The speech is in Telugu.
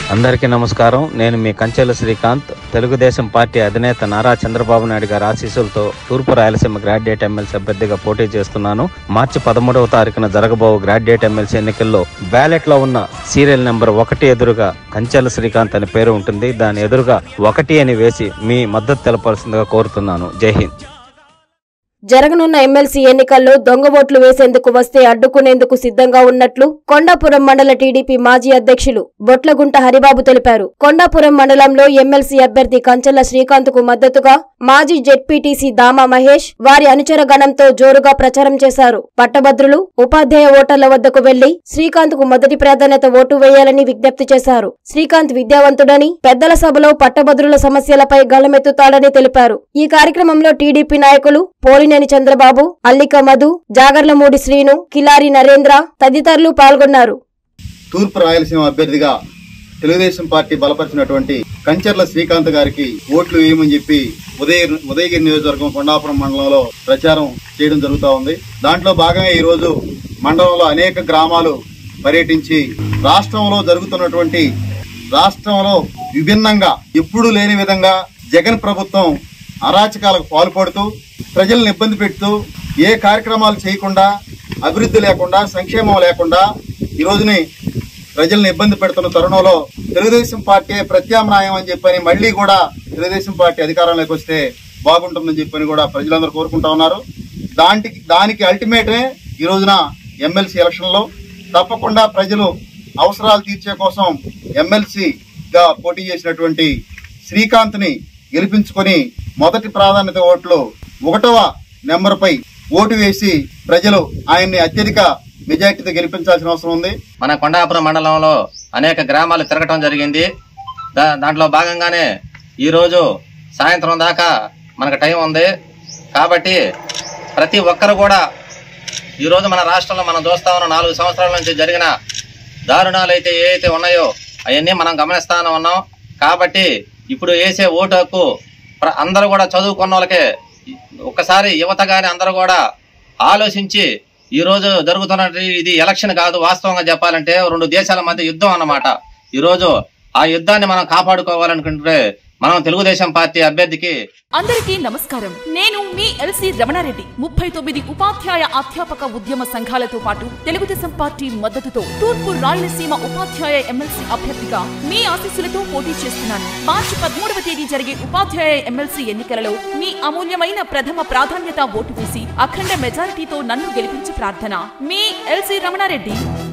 అందరికీ నమస్కారం నేను మీ కంచెల శ్రీకాంత్ తెలుగుదేశం పార్టీ అధినేత నారా చంద్రబాబు నాయుడు గారి ఆశీస్సులతో తూర్పు రాయలసీమ గ్రాడ్యుయేట్ ఎమ్మెల్సీ అభ్యర్థిగా పోటీ చేస్తున్నాను మార్చి పదమూడవ తారీఖున జరగబో గ్రాడ్యుయేట్ ఎమ్మెల్సీ ఎన్నికల్లో బ్యాలెట్ లో ఉన్న సీరియల్ నెంబర్ ఒకటి ఎదురుగా కంచెల శ్రీకాంత్ అని పేరు ఉంటుంది దాని ఎదురుగా ఒకటి అని వేసి మీ మద్దతు తెలపాల్సిందిగా కోరుతున్నాను జై హింద్ జరగనున్న ఎమ్మెల్సీ ఎన్నికల్లో దొంగ ఓట్లు వేసేందుకు వస్తే అడ్డుకునేందుకు సిద్ధంగా ఉన్నట్లు కొండాపురం మండల టీడీపీ మాజీ అధ్యక్షులు బొట్లగుంట హరిబాబు తెలిపారు కొండాపురం మండలంలో ఎమ్మెల్సీ అభ్యర్థి కంచల్ల శ్రీకాంత్ కు మద్దతుగా మాజీ జెడ్పీటీసీ దామా మహేష్ వారి అనుచర గణంతో జోరుగా ప్రచారం చేశారు పట్టభద్రులు ఉపాధ్యాయ ఓటర్ల వద్దకు వెళ్లి శ్రీకాంత్ కు మొదటి ప్రాధాన్యత ఓటు వేయాలని విజ్ఞప్తి చేశారు శ్రీకాంత్ విద్యావంతుడని పెద్దల సభలో పట్టభద్రుల సమస్యలపై గళమెత్తుతాడని తెలిపారు ఈ కార్యక్రమంలో టీడీపీ నాయకులు పోలినేని చంద్రబాబు అల్లిక మధు జాగర్లమూడి శ్రీను కిలారి నరేంద్ర తదితరులు పాల్గొన్నారు తూర్పు రాయలసీమ అభ్యర్థిగా తెలుగుదేశం పార్టీ బలపరిచినటువంటి కంచర్ల శ్రీకాంత్ గారికి ఓట్లు వేయమని చెప్పి ఉదయ ఉదయగిరి నియోజకవర్గం కొండాపురం మండలంలో ప్రచారం చేయడం జరుగుతూ ఉంది దాంట్లో భాగంగా ఈ రోజు మండలంలో అనేక గ్రామాలు పర్యటించి రాష్ట్రంలో జరుగుతున్నటువంటి రాష్ట్రంలో విభిన్నంగా ఎప్పుడూ లేని విధంగా జగన్ ప్రభుత్వం అరాచకాలకు పాల్పడుతూ ప్రజలను ఇబ్బంది పెడుతూ ఏ కార్యక్రమాలు చేయకుండా అభివృద్ధి లేకుండా సంక్షేమం లేకుండా ఈ రోజుని ప్రజలను ఇబ్బంది పెడుతున్న తరుణంలో తెలుగుదేశం పార్టీ ప్రత్యామ్నాయం అని చెప్పని మళ్ళీ కూడా తెలుగుదేశం పార్టీ అధికారంలోకి వస్తే బాగుంటుందని చెప్పని కూడా ప్రజలందరూ కోరుకుంటా ఉన్నారు దానికి దానికి అల్టిమేటే ఈ రోజున ఎమ్మెల్సీ ఎలక్షన్లో తప్పకుండా ప్రజలు అవసరాలు తీర్చే కోసం ఎమ్మెల్సీగా పోటీ చేసినటువంటి శ్రీకాంత్ని గెలిపించుకొని మొదటి ప్రాధాన్యత ఓట్లు ఒకటవ నెంబర్పై ఓటు వేసి ప్రజలు ఆయన్ని అత్యధిక మెజార్టీతో గెలిపించాల్సిన అవసరం ఉంది మన కొండాపురం మండలంలో అనేక గ్రామాలు తిరగటం జరిగింది దా దాంట్లో భాగంగానే ఈరోజు సాయంత్రం దాకా మనకు టైం ఉంది కాబట్టి ప్రతి ఒక్కరు కూడా ఈరోజు మన రాష్ట్రంలో మనం చూస్తా ఉన్న నాలుగు సంవత్సరాల నుంచి జరిగిన దారుణాలు అయితే ఏవైతే ఉన్నాయో అవన్నీ మనం గమనిస్తానే ఉన్నాం కాబట్టి ఇప్పుడు వేసే ఓటు హక్కు ప్ర- అందరూ కూడా చదువుకున్న వాళ్ళకే ఒక్కసారి యువత కానీ అందరూ కూడా ఆలోచించి ఈ రోజు జరుగుతున్న ఇది ఎలక్షన్ కాదు వాస్తవంగా చెప్పాలంటే రెండు దేశాల మధ్య యుద్ధం అన్నమాట ఈ రోజు ఆ యుద్ధాన్ని మనం కాపాడుకోవాలనుకుంటే మనం తెలుగుదేశం పార్టీ అభ్యర్థికి అందరికీ నమస్కారం నేను మీ ఎల్సి రమణారెడ్డి ముప్పై తొమ్మిది ఉపాధ్యాయ అధ్యాపక ఉద్యమ సంఘాలతో పాటు తెలుగుదేశం పార్టీ మద్దతుతో తూర్పు రాయలసీమ ఉపాధ్యాయ ఎమ్మెల్సీ అభ్యర్థిగా మీ ఆశీస్సులతో పోటీ చేస్తున్నాను మార్చి పదమూడవ తేదీ జరిగే ఉపాధ్యాయ ఎమ్మెల్సీ ఎన్నికలలో మీ అమూల్యమైన ప్రథమ ప్రాధాన్యత ఓటు వేసి అఖండ మెజారిటీతో నన్ను గెలిపించి ప్రార్థన మీ ఎల్సి రమణారెడ్డి